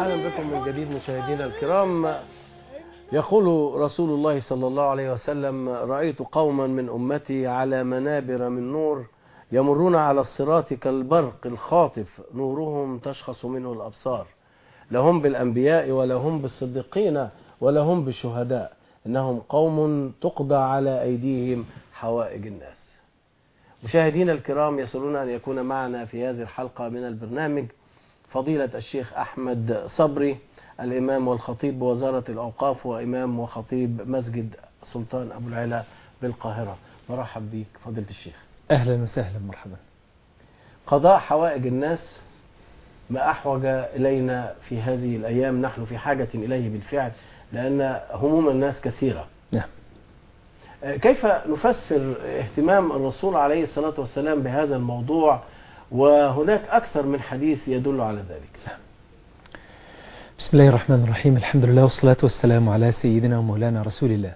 اهلا بكم من جديد مشاهدينا الكرام يقول رسول الله صلى الله عليه وسلم رايت قوما من امتي على منابر من نور يمرون على الصراط كالبرق الخاطف نورهم تشخص منه الابصار لهم بالانبياء ولهم بالصديقين ولهم بالشهداء انهم قوم تقضى على ايديهم حوائج الناس مشاهدينا الكرام يسرون ان يكون معنا في هذه الحلقه من البرنامج فضيلة الشيخ أحمد صبري الإمام والخطيب بوزارة الأوقاف وإمام وخطيب مسجد سلطان أبو العلا بالقاهرة مرحب بك فضيلة الشيخ أهلا وسهلا مرحبا قضاء حوائج الناس ما أحوج إلينا في هذه الأيام نحن في حاجة إليه بالفعل لأن هموم الناس كثيرة نعم كيف نفسر اهتمام الرسول عليه الصلاة والسلام بهذا الموضوع وهناك أكثر من حديث يدل على ذلك بسم الله الرحمن الرحيم الحمد لله والصلاة والسلام على سيدنا ومولانا رسول الله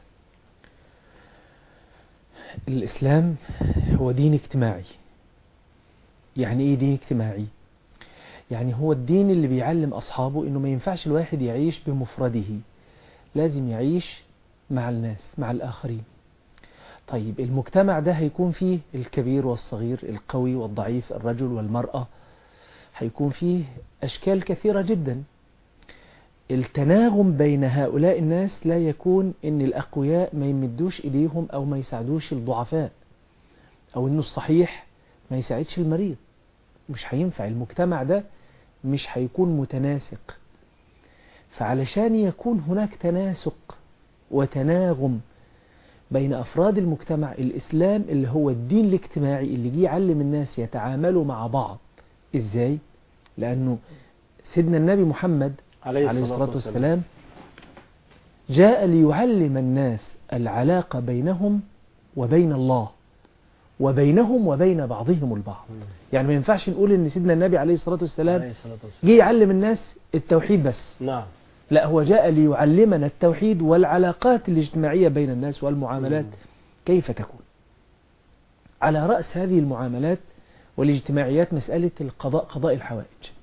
الإسلام هو دين اجتماعي يعني إيه دين اجتماعي يعني هو الدين اللي بيعلم أصحابه إنه ما ينفعش الواحد يعيش بمفرده لازم يعيش مع الناس مع الآخرين طيب المجتمع ده هيكون فيه الكبير والصغير القوي والضعيف الرجل والمرأة هيكون فيه أشكال كثيرة جدا التناغم بين هؤلاء الناس لا يكون ان الأقوياء ما يمدوش إليهم أو ما يساعدوش الضعفاء أو انه الصحيح ما يساعدش المريض مش هينفع المجتمع ده مش هيكون متناسق فعلشان يكون هناك تناسق وتناغم بين أفراد المجتمع الإسلام اللي هو الدين الاجتماعي اللي جه يعلم الناس يتعاملوا مع بعض إزاي؟ لأنه سيدنا النبي محمد عليه عليه الصلاة والسلام جاء ليعلم الناس العلاقة بينهم وبين الله وبينهم وبين بعضهم البعض يعني ما ينفعش نقول ان سيدنا النبي عليه الصلاة والسلام عليه الصلاة والسلام جه يعلم الناس التوحيد بس نعم لا هو جاء ليعلمنا التوحيد والعلاقات الاجتماعية بين الناس والمعاملات مم. كيف تكون على رأس هذه المعاملات والاجتماعيات مسألة القضاء قضاء الحوائج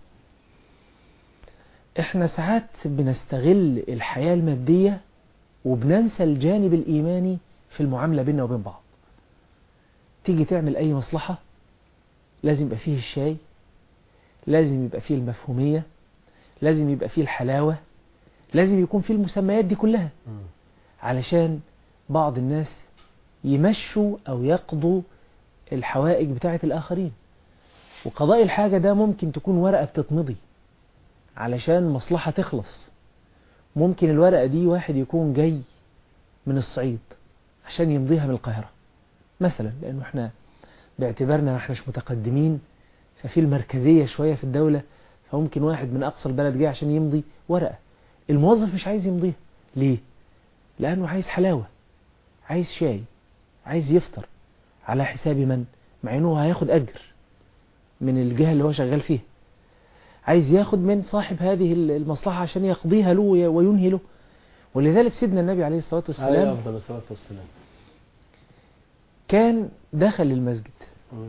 احنا ساعات بنستغل الحياة المادية وبننسى الجانب الإيماني في المعاملة بيننا وبين بعض تيجي تعمل أي مصلحة لازم يبقى فيه الشاي لازم يبقى فيه المفهومية لازم يبقى فيه الحلاوة لازم يكون فيه المسميات دي كلها مم. علشان بعض الناس يمشوا أو يقضوا الحوائج بتاعة الآخرين وقضاء الحاجة ده ممكن تكون ورقة بتتمضي علشان مصلحة تخلص ممكن الورقة دي واحد يكون جاي من الصعيد عشان يمضيها من القاهرة مثلا لأنه احنا باعتبارنا ما احناش متقدمين ففي المركزية شوية في الدولة فممكن واحد من أقصى البلد جاي عشان يمضي ورقة الموظف مش عايز يمضيها ليه؟ لأنه عايز حلاوة عايز شاي عايز يفطر على حساب من؟ مع انه هياخد أجر من الجهة اللي هو شغال فيها عايز ياخد من صاحب هذه المصلحة عشان يقضيها له وينهي له ولذلك سيدنا النبي عليه الصلاة عليه والسلام أفضل الصلاة والسلام كان دخل المسجد مم.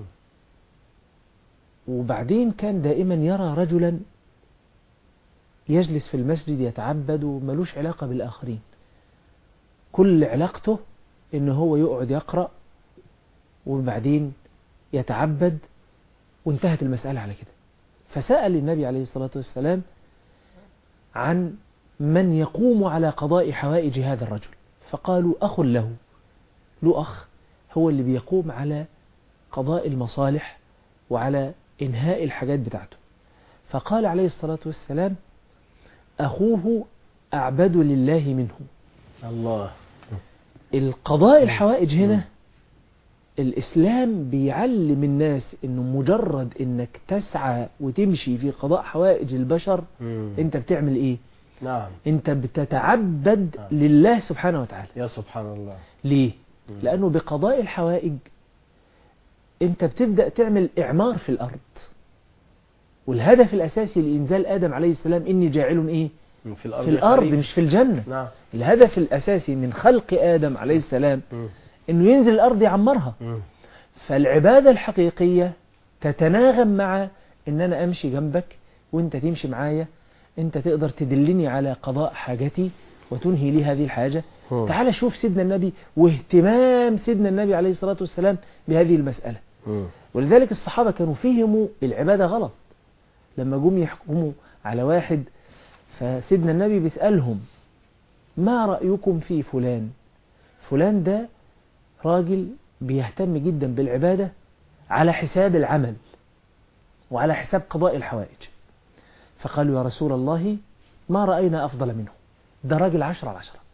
وبعدين كان دائما يرى رجلا يجلس في المسجد يتعبد وملوش علاقة بالآخرين كل علاقته إن هو يقعد يقرأ وبعدين يتعبد وانتهت المسألة على كده فسأل النبي عليه الصلاة والسلام عن من يقوم على قضاء حوائج هذا الرجل فقالوا أخ له له أخ هو اللي بيقوم على قضاء المصالح وعلى إنهاء الحاجات بتاعته فقال عليه الصلاة والسلام أخوه أعبد لله منه الله القضاء الحوائج هنا الإسلام بيعلم الناس إنه مجرد إنك تسعى وتمشي في قضاء حوائج البشر مم. أنت بتعمل إيه؟ نعم أنت بتتعبد آه. لله سبحانه وتعالى يا سبحان الله ليه؟ مم. لأنه بقضاء الحوائج أنت بتبدأ تعمل إعمار في الأرض والهدف الأساسي لإنزال آدم عليه السلام إني جاعل إيه؟ في الأرض في الأرض خليفة. مش في الجنة نعم الهدف الأساسي من خلق آدم عليه السلام مم. إنه ينزل الأرض يعمرها مم. فالعبادة الحقيقية تتناغم مع إن أنا أمشي جنبك وأنت تمشي معايا انت تقدر تدلني على قضاء حاجتي وتنهي لي هذه الحاجة مم. تعال شوف سيدنا النبي واهتمام سيدنا النبي عليه الصلاة والسلام بهذه المسألة مم. ولذلك الصحابة كانوا فهموا العبادة غلط لما جم يحكموا على واحد فسيدنا النبي بيسألهم ما رأيكم في فلان فلان ده راجل بيهتم جدا بالعبادة على حساب العمل وعلى حساب قضاء الحوائج فقالوا يا رسول الله ما رأينا أفضل منه ده راجل عشرة على عشرة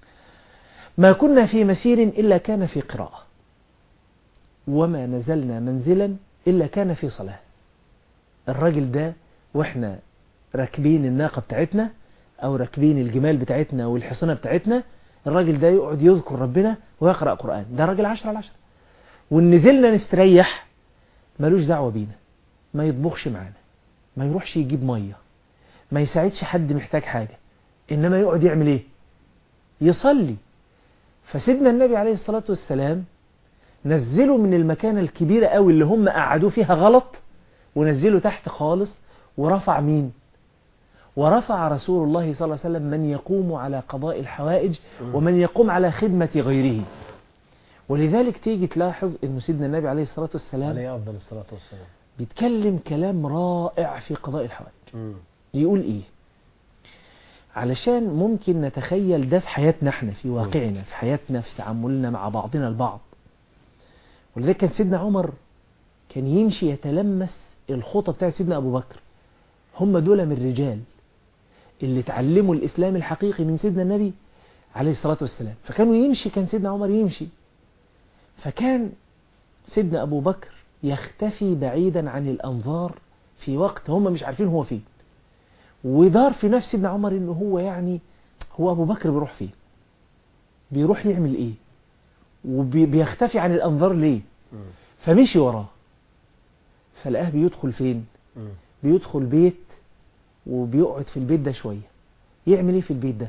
ما كنا في مسير إلا كان في قراءة وما نزلنا منزلا إلا كان في صلاة الراجل ده وإحنا راكبين الناقة بتاعتنا أو راكبين الجمال بتاعتنا والحصنة بتاعتنا الراجل ده يقعد يذكر ربنا ويقرأ قرآن ده راجل عشرة على عشرة وإن نزلنا نستريح ملوش دعوة بينا ما يطبخش معانا ما يروحش يجيب مية ما يساعدش حد محتاج حاجة إنما يقعد يعمل إيه يصلي فسيدنا النبي عليه الصلاة والسلام نزلوا من المكانة الكبيرة قوي اللي هم قعدوا فيها غلط ونزلوا تحت خالص ورفع مين ورفع رسول الله صلى الله عليه وسلم من يقوم على قضاء الحوائج ومن يقوم على خدمة غيره ولذلك تيجي تلاحظ أن سيدنا النبي عليه الصلاة والسلام عليه أفضل الصلاة والسلام بيتكلم كلام رائع في قضاء الحوائج مم. يقول إيه علشان ممكن نتخيل ده في حياتنا احنا في واقعنا في حياتنا في تعاملنا مع بعضنا البعض ولذلك كان سيدنا عمر كان يمشي يتلمس الخطة بتاعت سيدنا أبو بكر هم دول من الرجال اللي تعلموا الإسلام الحقيقي من سيدنا النبي عليه الصلاة والسلام فكانوا يمشي كان سيدنا عمر يمشي فكان سيدنا أبو بكر يختفي بعيدا عن الأنظار في وقت هم مش عارفين هو فين ودار في نفس سيدنا عمر إنه هو يعني هو أبو بكر بيروح فين بيروح يعمل إيه وبيختفي عن الأنظار ليه مم. فمشي وراه فلقاه بيدخل فين مم. بيدخل بيت وبيقعد في البيت ده شوية يعمل ايه في البيت ده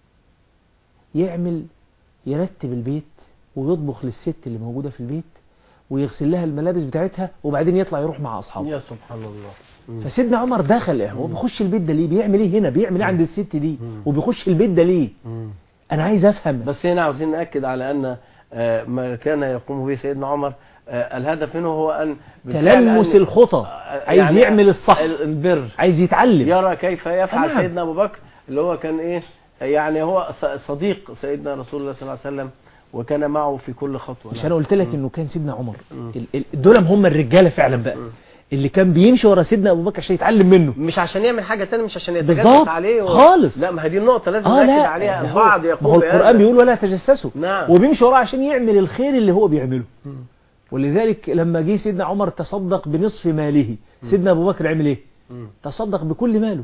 يعمل يرتب البيت ويطبخ للست اللي موجودة في البيت ويغسل لها الملابس بتاعتها وبعدين يطلع يروح مع أصحابه يا سبحان الله مم. فسيدنا عمر دخل هو بيخش البيت ده ليه بيعمل ايه هنا بيعمل ايه عند الست دي مم. وبيخش البيت ده ليه مم. انا عايز افهم بس هنا عاوزين نأكد على أن آه، ما كان يقوم به سيدنا عمر آه، الهدف منه هو أن بالفعل تلمس أن- الخطى آه، عايز يعني يعمل الصح ال- البر عايز يتعلم يرى كيف يفعل نعم. سيدنا أبو بكر اللي هو كان إيه يعني هو ص- صديق سيدنا رسول الله صلى الله عليه وسلم وكان معه في كل خطوة مش انا قلت لك انه كان سيدنا عمر مم. ال- ال- دول هم الرجاله فعلا بقى مم. اللي كان بيمشي ورا سيدنا ابو بكر عشان يتعلم منه مش عشان يعمل حاجة تانية مش عشان بالظبط. يتجسس عليه و... خالص. لا ما هي دي النقطة لازم اه نأكد لا عليها ده هو- البعض ما يقول هو بهذا. القران بيقول ولا تجسسوا نعم. وبيمشي وراه عشان يعمل الخير اللي هو بيعمله مم. ولذلك لما جه سيدنا عمر تصدق بنصف ماله سيدنا ابو بكر عمل ايه مم. تصدق بكل ماله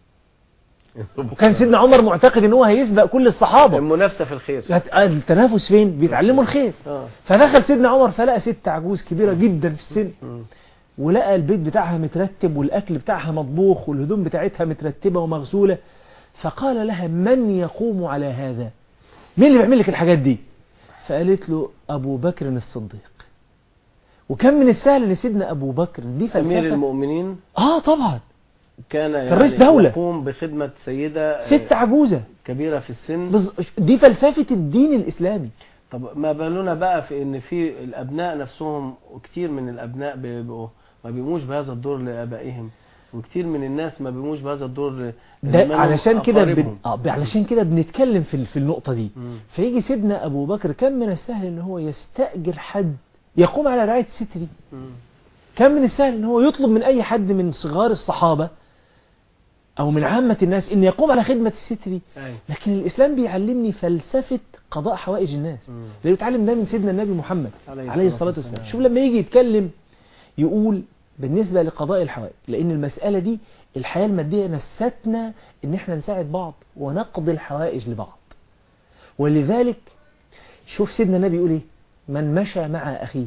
وكان سيدنا عمر معتقد ان هو هيسبق كل الصحابه المنافسة في الخير هت- التنافس فين بيتعلموا الخير اه فدخل سيدنا عمر فلقى ست عجوز كبيره جدا في السن مم. ولقى البيت بتاعها مترتب والأكل بتاعها مطبوخ والهدوم بتاعتها مترتبة ومغسولة فقال لها من يقوم على هذا مين اللي بيعمل لك الحاجات دي فقالت له أبو بكر الصديق وكان من السهل ان سيدنا أبو بكر دي أمير فلسفة المؤمنين آه طبعا كان يعني رئيس دولة. يقوم بخدمة سيدة آه، ست عجوزة كبيرة في السن بز- دي فلسفة الدين الإسلامي طب ما بالنا بقى في ان في الابناء نفسهم وكتير من الابناء بيبقوا ما بيقوموش بهذا الدور لابائهم وكتير من الناس ما بيقوموش بهذا الدور ل- ده لمن علشان كده بن... أقاربهم. آه علشان كده بنتكلم في ال- في النقطة دي مم. فيجي سيدنا أبو بكر كان من السهل ان هو يستأجر حد يقوم على رعاية الست دي مم. كان من السهل ان هو يطلب من اي حد من صغار الصحابة او من عامة الناس ان يقوم على خدمة الست دي أي. لكن الاسلام بيعلمني فلسفة قضاء حوائج الناس مم. اللي بيتعلم ده من سيدنا النبي محمد عليه عليه الصلاة الصلاة والسلام والسلام. شوف لما يجي يتكلم يقول بالنسبة لقضاء الحوائج لان المسألة دي الحياة المادية نستنا ان احنا نساعد بعض ونقضي الحوائج لبعض ولذلك شوف سيدنا النبي يقول ايه من مشى مع اخيه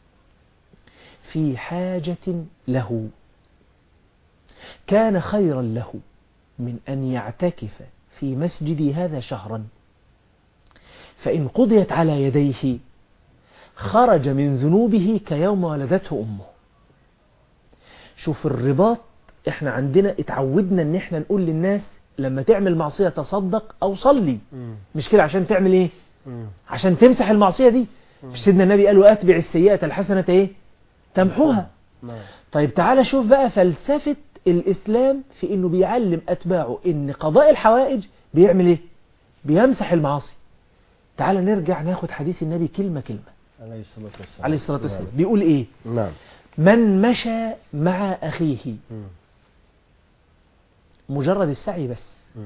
في حاجة له كان خيرا له من أن يعتكف في مسجدي هذا شهرا فإن قضيت على يديه خرج من ذنوبه كيوم ولدته أمه شوف الرباط احنا عندنا اتعودنا ان احنا نقول للناس لما تعمل معصية تصدق او صلي مم. مش كده عشان تعمل ايه مم. عشان تمسح المعصية دي مش سيدنا النبي قال واتبع السيئة الحسنة ايه تمحوها نعم طيب تعالى شوف بقى فلسفة الإسلام في إنه بيعلم أتباعه إن قضاء الحوائج بيعمل إيه؟ بيمسح المعاصي تعالى نرجع ناخد حديث النبي كلمة كلمة عليه الصلاة والسلام عليه الصلاة والسلام بيقول إيه؟ نعم من مشى مع أخيه مم. مجرد السعي بس مم.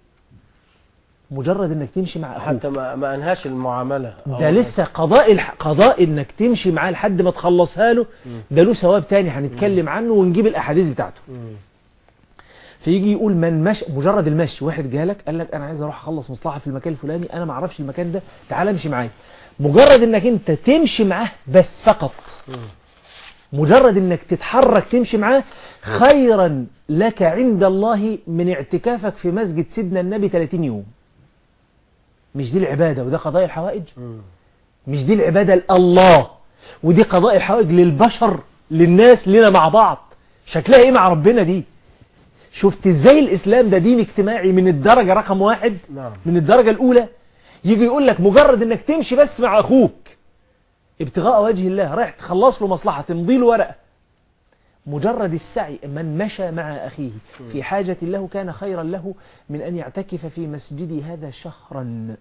مجرد إنك تمشي مع أخوك حتى ما ما انهاش المعاملة ده أو- لسه قضاء الح... قضاء إنك تمشي معاه لحد ما تخلصها له مم. ده له ثواب تاني هنتكلم عنه ونجيب الأحاديث بتاعته مم. فيجي يقول من مشى مجرد المشي واحد جالك قال لك انا عايز اروح اخلص مصلحه في المكان الفلاني انا ما اعرفش المكان ده تعال امشي معايا مجرد انك انت تمشي معاه بس فقط مم. مجرد انك تتحرك تمشي معاه خيرا لك عند الله من اعتكافك في مسجد سيدنا النبي 30 يوم مش دي العبادة وده قضاء الحوائج مم. مش دي العبادة لله ودي قضاء الحوائج للبشر للناس لنا مع بعض شكلها ايه مع ربنا دي شفت ازاي الاسلام ده دين اجتماعي من الدرجة رقم واحد نعم من الدرجة الاولى يجي يقول لك مجرد انك تمشي بس مع اخوك ابتغاء وجه الله رايح تخلص له مصلحة تمضي له ورقة مجرد السعي من مشى مع أخيه في حاجة له كان خيرا له من أن يعتكف في مسجدي هذا شهرا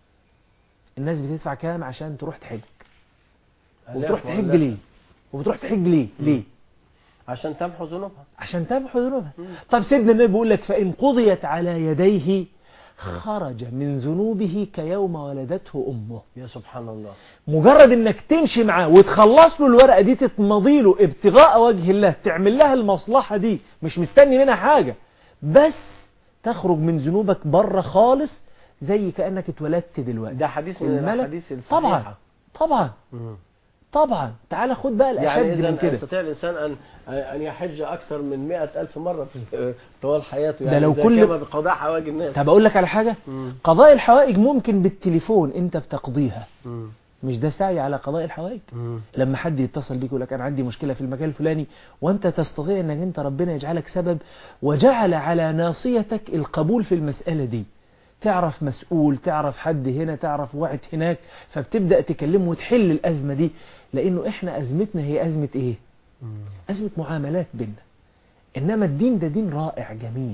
الناس بتدفع كام عشان تروح تحج وتروح لا، تحج لا. ليه وبتروح تحج ليه ليه عشان تمحو ذنوبها عشان تمحو ذنوبها طب سيدنا النبي بيقول لك فإن قضيت على يديه خرج من ذنوبه كيوم ولدته أمه يا سبحان الله مجرد انك تمشي معاه وتخلص له الورقة دي تتمضي له ابتغاء وجه الله تعمل لها المصلحة دي مش مستني منها حاجة بس تخرج من ذنوبك بره خالص زي كأنك اتولدت دلوقتي ده حديث من الملك الحديث الصحيحة طبعا طبعا مم. طبعا تعال خد بقى الأشد يعني إذا من كده يستطيع الإنسان أن أن يحج أكثر من مئة ألف مرة في طوال حياته ده يعني لو إذا كل- كما بقضاء حوائج الناس طب أقول لك على حاجة مم. قضاء الحوائج ممكن بالتليفون انت بتقضيها مم. مش ده سعي على قضاء الحوائج مم. لما حد يتصل بيك يقول لك انا عندي مشكله في المكان الفلاني وانت تستطيع انك انت ربنا يجعلك سبب وجعل على ناصيتك القبول في المساله دي تعرف مسؤول تعرف حد هنا تعرف واحد هناك فبتبدا تكلمه وتحل الازمه دي لانه احنا ازمتنا هي ازمه ايه مم. ازمه معاملات بينا انما الدين ده دين رائع جميل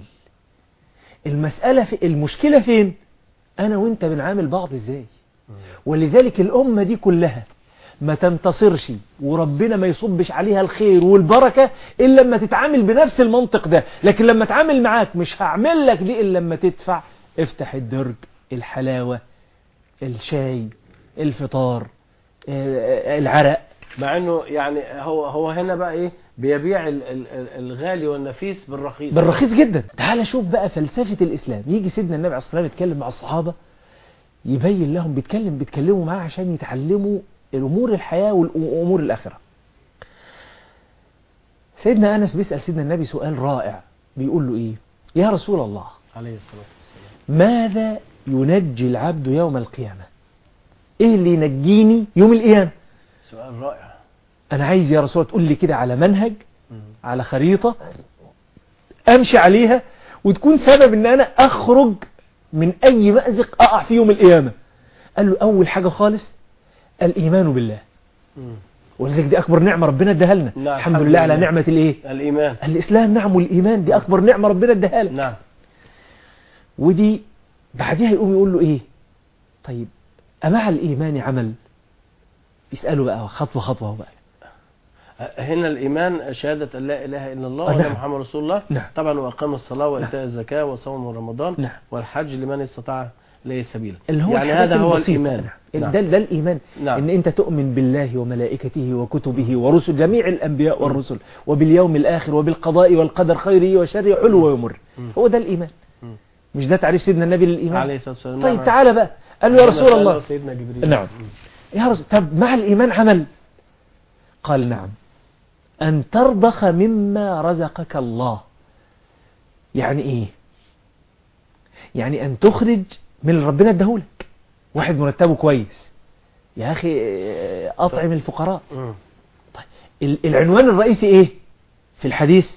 المساله في المشكله فين انا وانت بنعامل بعض ازاي ولذلك الأمة دي كلها ما تنتصرش وربنا ما يصبش عليها الخير والبركة إلا لما تتعامل بنفس المنطق ده لكن لما اتعامل معاك مش هعمل لك دي إلا لما تدفع افتح الدرج الحلاوة الشاي الفطار آه، العرق مع انه يعني هو هو هنا بقى ايه بيبيع ال- ال- ال- الغالي والنفيس بالرخيص بالرخيص جدا تعال شوف بقى فلسفة الإسلام يجي سيدنا النبي عليه الصلاة والسلام يتكلم مع الصحابة يبين لهم بيتكلم بيتكلموا معاه عشان يتعلموا الأمور الحياة والأمور الآخرة سيدنا أنس بيسأل سيدنا النبي سؤال رائع بيقول له إيه يا رسول الله عليه الصلاة والسلام ماذا ينجي العبد يوم القيامة إيه اللي ينجيني يوم القيامة سؤال رائع أنا عايز يا رسول الله تقول لي كده على منهج مم. على خريطة امشي عليها وتكون سبب ان انا اخرج من اي مأزق اقع في يوم القيامة قال له اول حاجة خالص الايمان بالله مم. ولذلك دي اكبر نعمة ربنا اداها لنا نعم، الحمد الحمد لله على لله. نعمة الايه الإيمان الاسلام نعم والايمان دي اكبر نعمة ربنا اداها لنا نعم ودي بعدها يقوم يقول له ايه طيب امع الايمان عمل يسأله بقى خطوة خطوة بقى هنا الإيمان شهادة أن لا إله إلا الله آه، وأن نعم. محمد رسول الله نعم. طبعا وأقام الصلاة وإيتاء الزكاة وصوم رمضان نعم. والحج لمن استطاع إليه سبيلا اللي هو يعني الحاجات هذا هو البسيطة. الإيمان نعم. ده, ده الإيمان نعم. إن أنت تؤمن بالله وملائكته وكتبه ورسل جميع الأنبياء والرسل وباليوم الآخر وبالقضاء والقدر خيره وشره حلو ويمر مم. هو ده الإيمان مم. مش ده تعريف سيدنا النبي للإيمان عليه الصلاة والسلام طيب نعم. تعالى بقى قال له يا رسول سأله الله سيدنا جبريل نعم. مم. يا رسول طب مع الإيمان عمل قال نعم أن ترضخ مما رزقك الله يعني إيه يعني أن تخرج من اللي ربنا اداهولك واحد مرتبه كويس يا أخي آه، أطعم الفقراء مم. ال- العنوان الرئيسي إيه في الحديث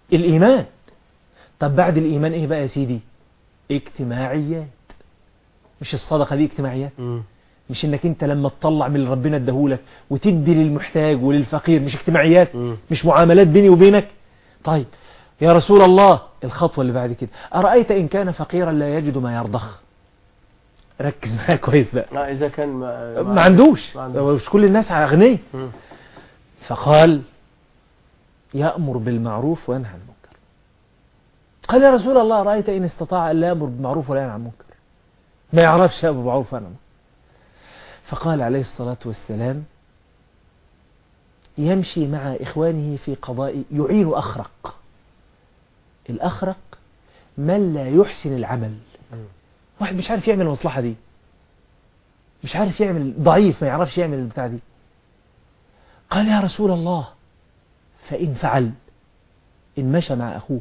الإيمان طب بعد الإيمان إيه بقى يا سيدي اجتماعيات مش الصدقة دي اجتماعيات مم. مش انك انت لما تطلع من اللي ربنا اداهولك وتدي للمحتاج وللفقير مش اجتماعيات مم. مش معاملات بيني وبينك طيب يا رسول الله الخطوة اللي بعد كده أرأيت إن كان فقيرا لا يجد ما يرضخ ركز معايا كويس بقى آه، إذا كان ما, ما عندوش ما عندوش. مش كل الناس أغنياء مم. فقال يأمر بالمعروف وينهى عن المنكر قال يا رسول الله رأيت إن استطاع أن لا يأمر بالمعروف ولا ينهى عن المنكر ما يعرفش يأمر بالمعروف ولا ينهى عن المنكر فقال عليه الصلاة والسلام يمشي مع إخوانه في قضاء يعين أخرق الأخرق من لا يحسن العمل مم. واحد مش عارف يعمل المصلحة دي مش عارف يعمل ضعيف ما يعرفش يعمل البتاع دي قال يا رسول الله فإن فعل إن مشى مع أخوه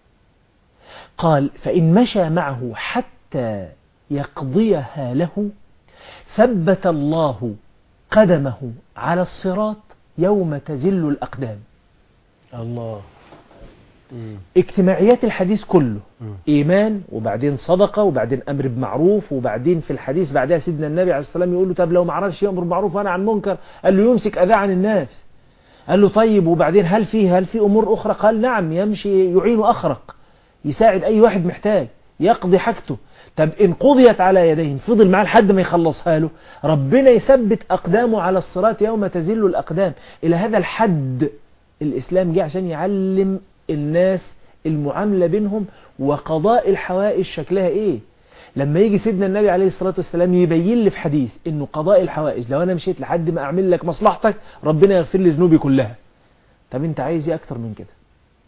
قال فإن مشى معه حتى يقضيها له ثبت الله قدمه على الصراط يوم تزل الأقدام الله مم. اجتماعيات الحديث كله مم. إيمان وبعدين صدقة وبعدين أمر بمعروف وبعدين في الحديث بعدها سيدنا النبي عليه الصلاة والسلام يقول له طب لو ما عرفش يأمر بالمعروف وأنا عن منكر قال له يمسك أذى عن الناس قال له طيب وبعدين هل فيه هل في أمور أخرى قال نعم يمشي يعين أخرق يساعد أي واحد محتاج يقضي حاجته طب إن قضيت على يديه فضل معاه لحد ما يخلصها له ربنا يثبت أقدامه على الصراط يوم تزل الأقدام إلى هذا الحد الإسلام جه عشان يعلم الناس المعاملة بينهم وقضاء الحوائج شكلها إيه لما يجي سيدنا النبي عليه الصلاة والسلام يبين لي في حديث إنه قضاء الحوائج لو أنا مشيت لحد ما أعمل لك مصلحتك ربنا يغفر لي ذنوبي كلها طب أنت عايز إيه أكتر من كده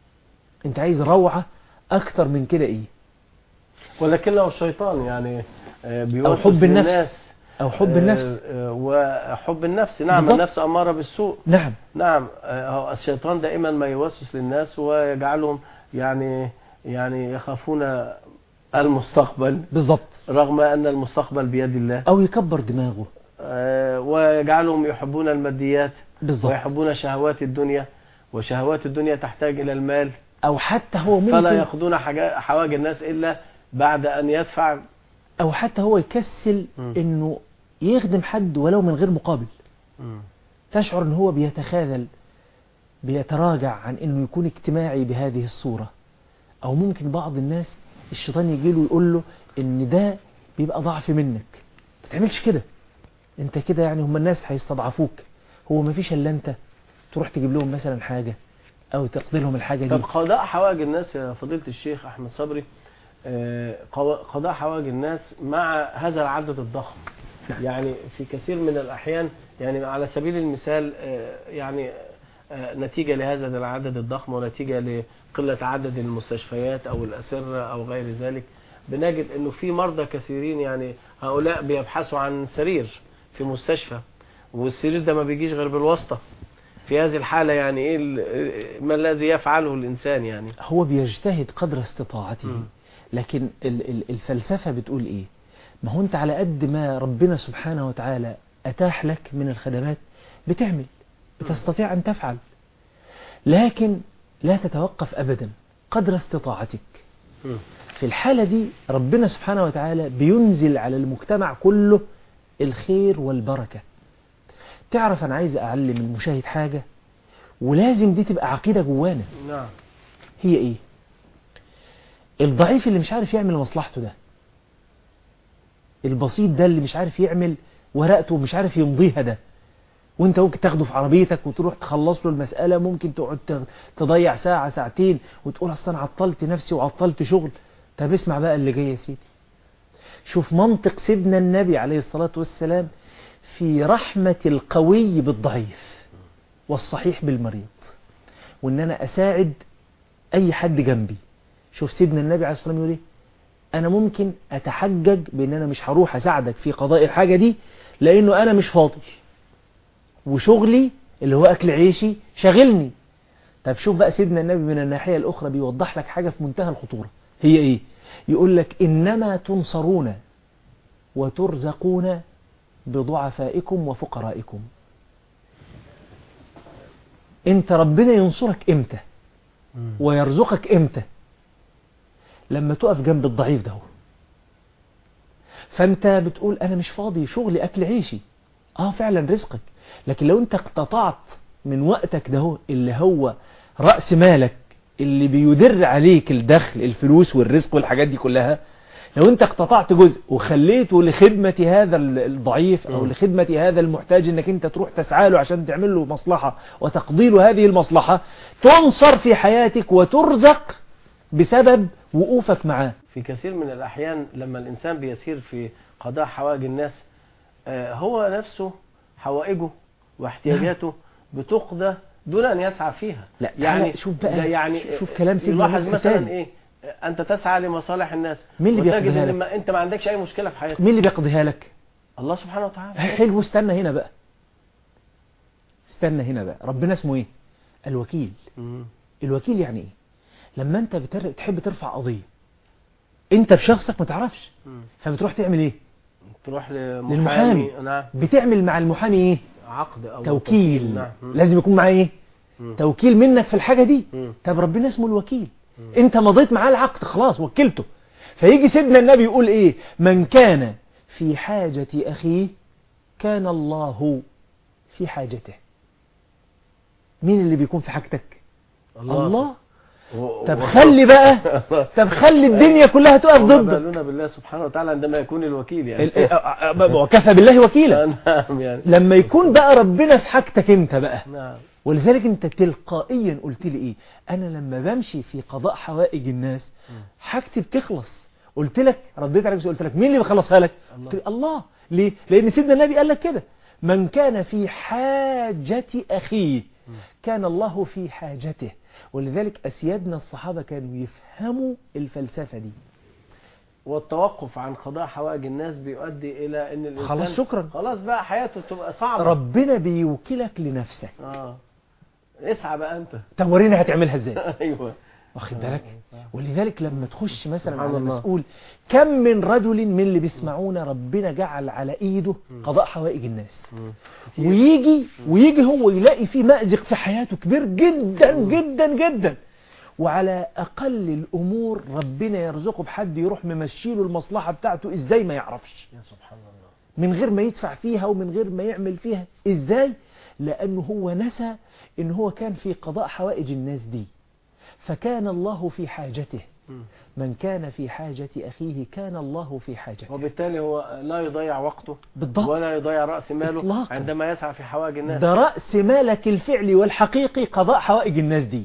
أنت عايز روعة أكتر من كده إيه ولكن لو الشيطان يعني آه، أو بيوسوس حب النفس للناس، أو حب آه، النفس آه، وحب النفس نعم بالضبط. النفس أمارة بالسوء نعم نعم آه، هو الشيطان دائما ما يوسوس للناس ويجعلهم يعني يعني يخافون المستقبل بالظبط رغم أن المستقبل بيد الله أو يكبر دماغه آه، ويجعلهم يحبون الماديات بالظبط ويحبون شهوات الدنيا وشهوات الدنيا تحتاج إلى المال أو حتى هو فلا ممكن يأخذون حاجا- حواج الناس إلا بعد أن يدفع أو حتى هو يكسل مم. إنه يخدم حد ولو من غير مقابل تشعر ان هو بيتخاذل بيتراجع عن انه يكون اجتماعي بهذه الصورة او ممكن بعض الناس الشيطان يجي له يقول له ان ده بيبقى ضعف منك ما تعملش كده انت كده يعني هم الناس هيستضعفوك هو ما فيش الا انت تروح تجيب لهم مثلا حاجة او تقضي لهم الحاجة دي طب قضاء حوائج الناس يا فضيلة الشيخ أحمد صبري آه، قوا- قضاء حوائج الناس مع هذا العدد الضخم يعني في كثير من الأحيان يعني على سبيل المثال آه، يعني آه، نتيجة لهذا العدد الضخم ونتيجة لقلة عدد المستشفيات أو الأسرة أو غير ذلك بنجد أنه في مرضى كثيرين يعني هؤلاء بيبحثوا عن سرير في مستشفى والسرير ده ما بيجيش غير بالواسطة في هذه الحالة يعني إيه ال- ما الذي يفعله الإنسان يعني هو بيجتهد قدر استطاعته مم. لكن ال- ال- الفلسفة بتقول ايه ما هو انت على قد ما ربنا سبحانه وتعالى اتاح لك من الخدمات بتعمل بتستطيع ان تفعل لكن لا تتوقف ابدا قدر استطاعتك مم. في الحالة دي ربنا سبحانه وتعالى بينزل على المجتمع كله الخير والبركة تعرف انا عايز اعلم المشاهد حاجة ولازم دي تبقى عقيدة جوانا نعم هي ايه الضعيف اللي مش عارف يعمل مصلحته ده البسيط ده اللي مش عارف يعمل ورقته ومش عارف يمضيها ده وانت ممكن تاخده في عربيتك وتروح تخلص له المسألة ممكن تقعد تغ- تضيع ساعة ساعتين وتقول اصل انا عطلت نفسي وعطلت شغل طب اسمع بقى اللي جاي يا سيدي شوف منطق سيدنا النبي عليه الصلاة والسلام في رحمة القوي بالضعيف والصحيح بالمريض وان انا اساعد اي حد جنبي شوف سيدنا النبي عليه الصلاة والسلام يقول ايه انا ممكن اتحجج بان انا مش هروح اساعدك في قضاء الحاجة دي لانه انا مش فاضي وشغلي اللي هو اكل عيشي شاغلني طب شوف بقى سيدنا النبي من الناحية الاخرى بيوضح لك حاجة في منتهى الخطورة هي ايه يقول لك انما تنصرون وترزقون بضعفائكم وفقرائكم انت ربنا ينصرك امتى مم. ويرزقك امتى لما تقف جنب الضعيف ده هو. فانت بتقول انا مش فاضي شغلي اكل عيشي اه فعلا رزقك لكن لو انت اقتطعت من وقتك ده هو اللي هو رأس مالك اللي بيدر عليك الدخل الفلوس والرزق والحاجات دي كلها لو انت اقتطعت جزء وخليته لخدمة هذا الضعيف او مم. لخدمة هذا المحتاج انك انت تروح تسعى له عشان تعمل له مصلحة وتقضي له هذه المصلحة تنصر في حياتك وترزق بسبب وقوفك معاه في كثير من الأحيان لما الإنسان بيسير في قضاء حوائج الناس آه، هو نفسه حوائجه واحتياجاته بتقضى دون أن يسعى فيها لا يعني تعالى شوف بقى ده يعني شوف كلام سيدنا يلاحظ نوح مثلا تاني. إيه آه، أنت تسعى لمصالح الناس مين اللي وتجد بيقضيها إن لك؟ ما أنت ما عندكش أي مشكلة في حياتك مين اللي بيقضيها لك الله سبحانه وتعالى حلو استنى هنا بقى استنى هنا بقى ربنا اسمه ايه الوكيل مم. الوكيل يعني ايه لما انت بتر... تحب ترفع قضية انت بشخصك ما تعرفش مم. فبتروح تعمل ايه تروح لمحامي للمحامي. نعم بتعمل مع المحامي ايه عقد أو توكيل نعم مم. لازم يكون معاه ايه مم. توكيل منك في الحاجة دي مم. طب ربنا اسمه الوكيل انت مضيت معاه العقد خلاص وكلته فيجي سيدنا النبي يقول ايه من كان في حاجة اخيه كان الله في حاجته مين اللي بيكون في حاجتك الله و- طب و- خلي بقى طب خلي الدنيا كلها تقف وما ضدك بالنا بالله سبحانه وتعالى عندما يكون الوكيل يعني ال- ال- آه، آه، وكفى بالله وكيلا نعم يعني لما يكون بقى ربنا في حاجتك انت بقى نعم ولذلك انت تلقائيا قلت لي ايه انا لما بمشي في قضاء حوائج الناس حاجتي بتخلص قلت لك رديت عليك قلت لك مين اللي بيخلصها لك الله. قلت لي الله ليه لان سيدنا النبي قال لك كده من كان في حاجة اخيه كان الله في حاجته ولذلك اسيادنا الصحابة كانوا يفهموا الفلسفة دي والتوقف عن قضاء حوائج الناس بيؤدي الى ان الانسان خلاص شكرا. خلاص بقى حياته تبقى صعبه ربنا بيوكلك لنفسك اه اسعى بقى انت طب ورينا هتعملها ازاي ايوه واخد بالك ولذلك لما تخش مثلا سبحان على الله. مسؤول كم من رجل من اللي بيسمعونا ربنا جعل على ايده قضاء حوائج الناس مم. كتير. ويجي ويجي هو يلاقي فيه مأزق في حياته كبير جدا جدا جدا وعلى اقل الامور ربنا يرزقه بحد يروح ممشيله المصلحة بتاعته ازاي ما يعرفش يا سبحان الله من غير ما يدفع فيها ومن غير ما يعمل فيها ازاي لانه هو نسى ان هو كان في قضاء حوائج الناس دي فكان الله في حاجته مم. من كان في حاجة أخيه كان الله في حاجته وبالتالي هو لا يضيع وقته بالضبط ولا يضيع راس ماله إطلاقاً. عندما يسعى في حوائج الناس ده رأس مالك الفعلي والحقيقي قضاء حوائج الناس دي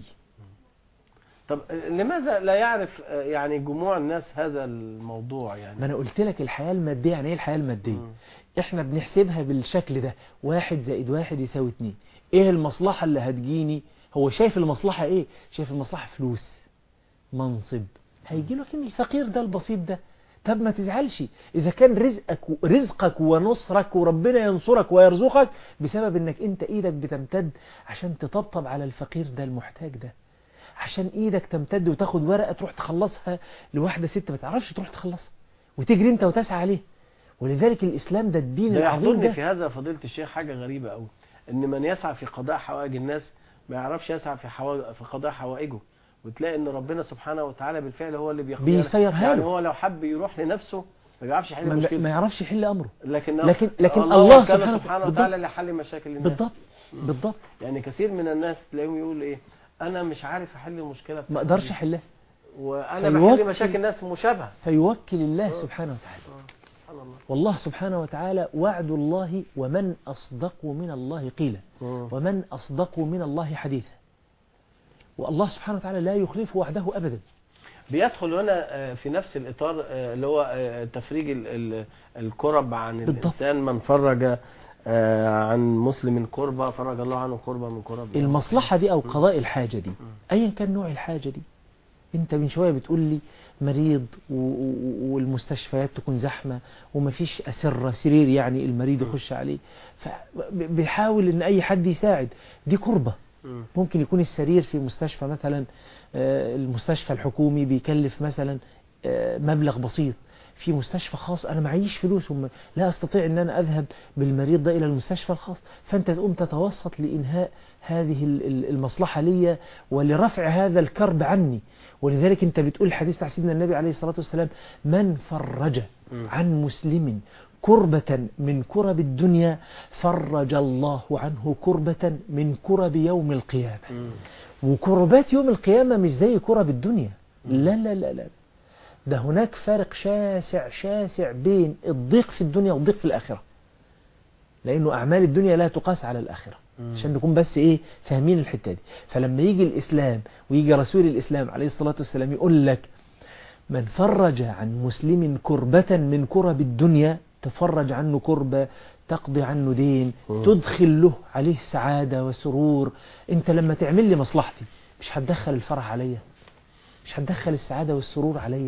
طب لماذا لا يعرف آه، يعني جموع الناس هذا الموضوع يعني ما أنا قلت لك الحياة المادية يعني إيه الحياة المادية مم. إحنا بنحسبها بالشكل ده واحد زائد واحد يساوي اتنين إيه المصلحة اللي هتجيني هو شايف المصلحة إيه شايف المصلحة فلوس منصب هيجي لك الفقير ده البسيط ده طب ما تزعلش إذا كان رزقك رزقك ونصرك وربنا ينصرك ويرزقك بسبب إنك أنت إيدك بتمتد عشان تطبطب على الفقير ده المحتاج ده عشان إيدك تمتد وتاخد ورقة تروح تخلصها لواحدة ست ما تعرفش تروح تخلصها وتجري أنت وتسعى عليه ولذلك الإسلام ده الدين ده العظيم يحضرني ده في هذا فضيلة الشيخ حاجة غريبة قوي ان من يسعى في قضاء حوائج الناس ما يعرفش يسعى في حوا... في قضاء حوائجه وتلاقي ان ربنا سبحانه وتعالى بالفعل هو اللي بيقضيها بيسيرها يعني له. هو لو حب يروح لنفسه ما بيعرفش يحل ما, ما مشكلته يعرفش يحل أمره لكن لكن- لكن الله, الله كان سبحانه- سبحانه بالضبط. وتعالى لحل مشاكل الناس بالضبط بالضبط يعني كثير من الناس تلاقيهم يقول ايه انا مش عارف احل المشكله ما بتاعتي اقدرش دي. احلها وانا فيوكل- بحل مشاكل الناس مشابهه فيوكل الله سبحانه وتعالى سبحان الله والله سبحانه وتعالى وعد الله ومن أصدق من الله قيلا ومن أصدق من الله حديثا والله سبحانه وتعالى لا يخلف وعده أبدا بيدخل هنا آه، في نفس الإطار آه، اللي هو آه، تفريج ال- ال- الكرب عن بالضبط. الإنسان من فرج آه، عن مسلم كربة فرج الله عنه كربة من كرب المصلحة دي أو قضاء الحاجة دي أيا كان نوع الحاجة دي أنت من شوية بتقول لي مريض و- و- والمستشفيات تكون زحمة ومفيش أسرة سرير يعني المريض يخش عليه فبيحاول إن أي حد يساعد دي كربة مم. ممكن يكون السرير في مستشفى مثلا آه، المستشفى الحكومي بيكلف مثلا آه، مبلغ بسيط في مستشفى خاص انا معيش فلوس وم... لا استطيع ان انا اذهب بالمريض ده الى المستشفى الخاص فانت تقوم تتوسط لانهاء هذه ال- ال- المصلحة لي ولرفع هذا الكرب عني ولذلك انت بتقول الحديث عن سيدنا النبي عليه الصلاة والسلام من فرج مم. عن مسلم كربة من كرب الدنيا فرج الله عنه كربة من كرب يوم القيامة مم. وكربات يوم القيامة مش زي كرب الدنيا لا لا لا لا ده هناك فارق شاسع شاسع بين الضيق في الدنيا والضيق في الآخرة لأنه أعمال الدنيا لا تقاس على الآخرة مم. عشان نكون بس إيه فاهمين الحتة دي فلما يجي الإسلام ويجي رسول الإسلام عليه الصلاة والسلام يقول لك من فرج عن مسلم كربة من كرب الدنيا تفرج عنه كربة تقضي عنه دين مم. تدخل له عليه سعادة وسرور انت لما تعمل لي مصلحتي مش هتدخل الفرح عليا مش هتدخل السعادة والسرور عليا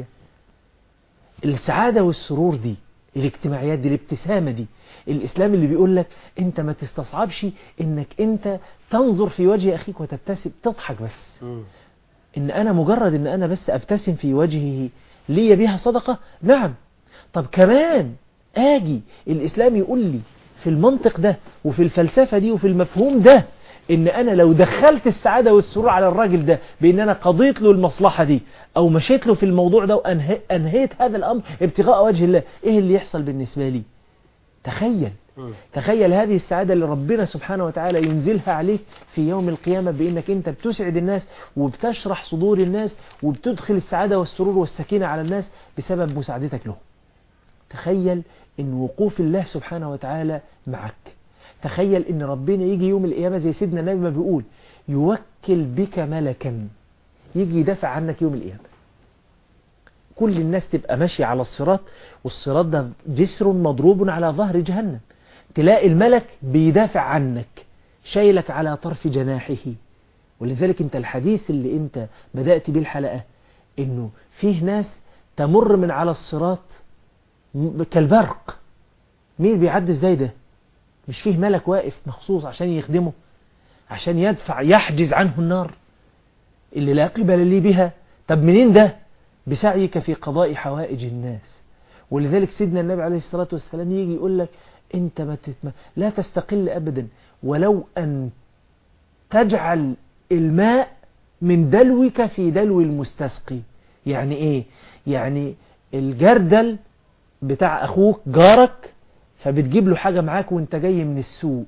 السعادة والسرور دي الاجتماعيات دي الابتسامة دي الإسلام اللي بيقول لك أنت ما تستصعبش إنك أنت تنظر في وجه أخيك وتبتسم تضحك بس مم. إن أنا مجرد إن أنا بس أبتسم في وجهه لي بها صدقة نعم طب كمان آجي الإسلام يقول لي في المنطق ده وفي الفلسفة دي وفي المفهوم ده إن أنا لو دخلت السعادة والسرور على الراجل ده بإن أنا قضيت له المصلحة دي أو مشيت له في الموضوع ده وأنهيت هذا الأمر ابتغاء وجه الله إيه اللي يحصل بالنسبة لي تخيل مم. تخيل هذه السعادة اللي ربنا سبحانه وتعالى ينزلها عليك في يوم القيامة بأنك أنت بتسعد الناس وبتشرح صدور الناس وبتدخل السعادة والسرور والسكينة على الناس بسبب مساعدتك لهم تخيل أن وقوف الله سبحانه وتعالى معك تخيل أن ربنا يجي يوم القيامة زي سيدنا النبي ما بيقول يوكل بك ملكا يجي يدافع عنك يوم القيامة كل الناس تبقى ماشية على الصراط والصراط ده جسر مضروب على ظهر جهنم تلاقي الملك بيدافع عنك شايلك على طرف جناحه ولذلك انت الحديث اللي انت بدأت بيه الحلقة انه فيه ناس تمر من على الصراط م- كالبرق مين بيعدي ازاي ده مش فيه ملك واقف مخصوص عشان يخدمه عشان يدفع يحجز عنه النار اللي لا قبل لي بها طب منين ده بسعيك في قضاء حوائج الناس ولذلك سيدنا النبي عليه الصلاة والسلام يجي يقول لك انت ما تتم... لا تستقل ابدا ولو ان تجعل الماء من دلوك في دلو المستسقي يعني ايه يعني الجردل بتاع اخوك جارك فبتجيب له حاجة معاك وانت جاي من السوق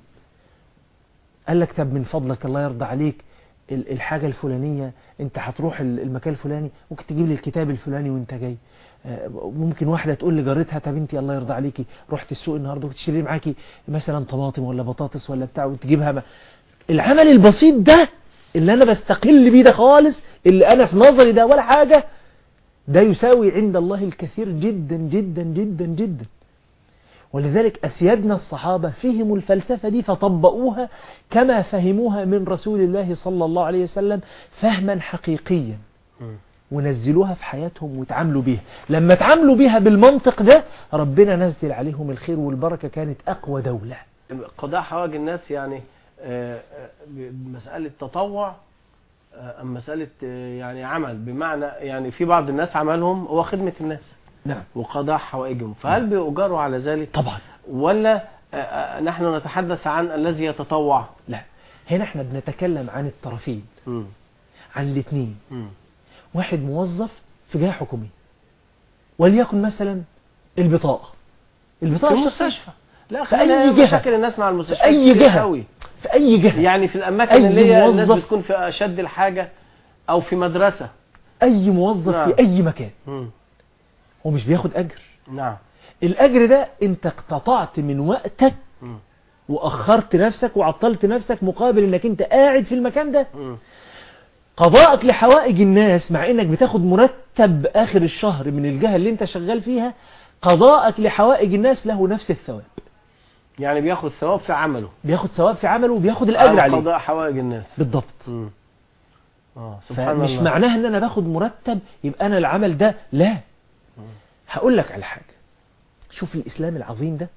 قال لك طب من فضلك الله يرضى عليك ال- الحاجة الفلانية انت هتروح ال- المكان الفلاني ممكن تجيب لي الكتاب الفلاني وانت جاي آه، ممكن واحدة تقول لجارتها طب انت الله يرضى عليكي رحت السوق النهاردة وتشتري معاكي مثلا طماطم ولا بطاطس ولا بتاع وتجيبها ما. العمل البسيط ده اللي انا بستقل بيه ده خالص اللي انا في نظري ده ولا حاجة ده يساوي عند الله الكثير جدا جدا جدا جدا ولذلك أسيادنا الصحابة فهموا الفلسفة دي فطبقوها كما فهموها من رسول الله صلى الله عليه وسلم فهما حقيقيا مم. ونزلوها في حياتهم وتعاملوا بيها لما تعاملوا بيها بالمنطق ده ربنا نزل عليهم الخير والبركة كانت أقوى دولة قضاء حوائج الناس يعني آه، آه، مسألة تطوع آه، أم مسألة آه، يعني عمل بمعنى يعني في بعض الناس عملهم هو خدمة الناس نعم وقضاء حوائجهم فهل بيؤجروا على ذلك طبعا ولا آه، آه، نحن نتحدث عن الذي يتطوع لا هنا احنا بنتكلم عن الطرفين مم. عن الاثنين مم. واحد موظف في جهة حكومية وليكن مثلا البطاقة في البطاقة الشخصية المستشفى لا في أي خلينا جهة. مشاكل الناس مع المستشفى في أي كتير جهة. قوي. في أي جهة يعني في الأماكن أي اللي هي الناس موظف- بتكون في أشد الحاجة أو في مدرسة أي موظف نعم. في أي مكان مم. هو مش بياخد أجر نعم الأجر ده أنت اقتطعت من وقتك مم. وأخرت نفسك وعطلت نفسك مقابل أنك أنت قاعد في المكان ده مم. قضاءك لحوائج الناس مع أنك بتاخد مرتب آخر الشهر من الجهة اللي أنت شغال فيها قضاءك لحوائج الناس له نفس الثواب يعني بياخد ثواب في عمله بياخد ثواب في عمله وبياخد الأجر أو عليه قضاء حوائج الناس بالضبط مم. اه سبحان فمش الله معناها ان انا باخد مرتب يبقى انا العمل ده لا مم. هقول لك على حاجة شوف الاسلام العظيم ده